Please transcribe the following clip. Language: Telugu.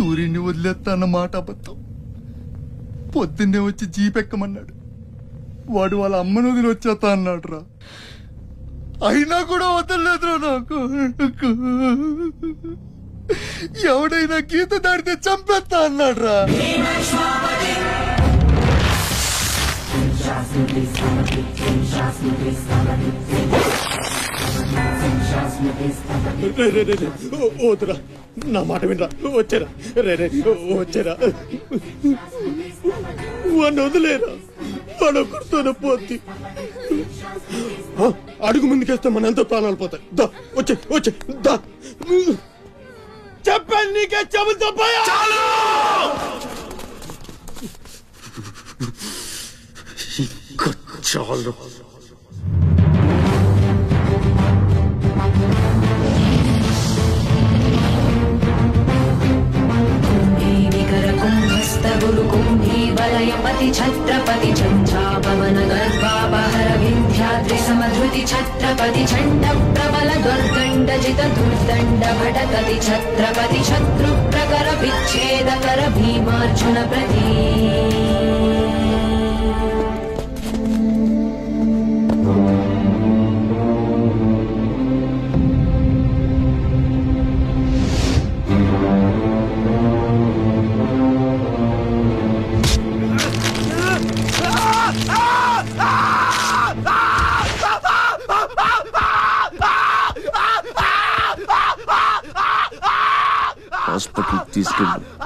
సూర్యుడిని వదిలేస్తా అన్న మాట అబద్ధం పొద్దున్నే వచ్చి జీప్ ఎక్కమన్నాడు వాడు వాళ్ళ అమ్మను వదిలి వచ్చేస్తా అన్నాడు రా అయినా కూడా వదలలేదురా నాకు ఎవడైనా గీత దాడితే చంపేస్తా అన్నాడు రా రే, రే, రే, రే. ఓ- వద్దురా నా మాట వినరా వచ్చారా రే రే వచ్చారా వాడిని వదిలేరా వాడు ఒకరితోనే పోతి ఆ, అడుగు ముందుకేస్తే మన ఎంతో ప్రాణాలు పోతాయి దా వచ్చే వచ్చే దా చెప్పాను నీకే చెబుతా పోయా చాలు కుంభీవలయపతి ఛత్రపతి చంద్రాపవన గర్భాపహర వింధ్యాద్రి సమధృతి ఛత్రపతి చండ ప్రబల దుర్గండ జిత దుర్దండ భటకతి ఛత్రపతి శత్రు ప్రకర విచ్ఛేదకర భీమార్జున ప్రతి హాస్పిటల్ తీసుకెళ్ళు